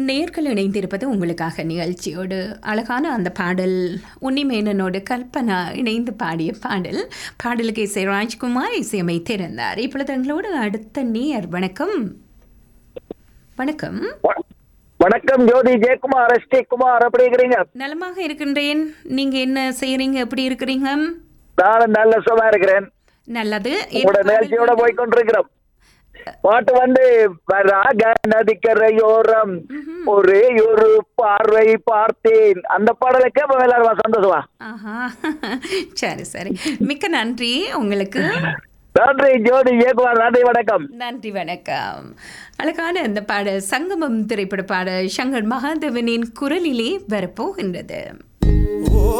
நேர்கள் இணைந்திருப்பது உங்களுக்காக நிகழ்ச்சியோடு அழகான அந்த பாடல் உன்னிமேனனோடு கல்பனா இணைந்து பாடிய பாடல் பாடலுக்கு இசை ராஜ்குமார் இசையமைத்திருந்தார் இப்பொழுது எங்களோடு அடுத்த நேர் வணக்கம் வணக்கம் வ- வணக்கம் ஜோதி ஜெயக்குமார் எஸ் டி குமார் எப்படி இருக்கிறீங்க நலமாக இருக்கின்றேன் நீங்க என்ன செய்யறீங்க எப்படி இருக்கிறீங்க நானும் நல்ல சுகமா இருக்கிறேன் நல்லது உங்களோட நிகழ்ச்சியோட போய் கொண்டிருக்கிறோம் பாட்டு வந்து வராக நதிக்கரையோரம் ஒரே ஒரு பார்வை பார்த்தேன் அந்த பாடலை கேட்போம் எல்லாரும் சந்தோஷமா ஆஹா சரி சரி மிக்க நன்றி உங்களுக்கு நன்றி ஜோதி ஜெயக்குமார் நன்றி வணக்கம் நன்றி வணக்கம் அழகான அந்த பாடல் சங்கமம் திரைப்பட பாடல் சங்கர் மகாதேவனின் குரலிலே வரப்போகின்றது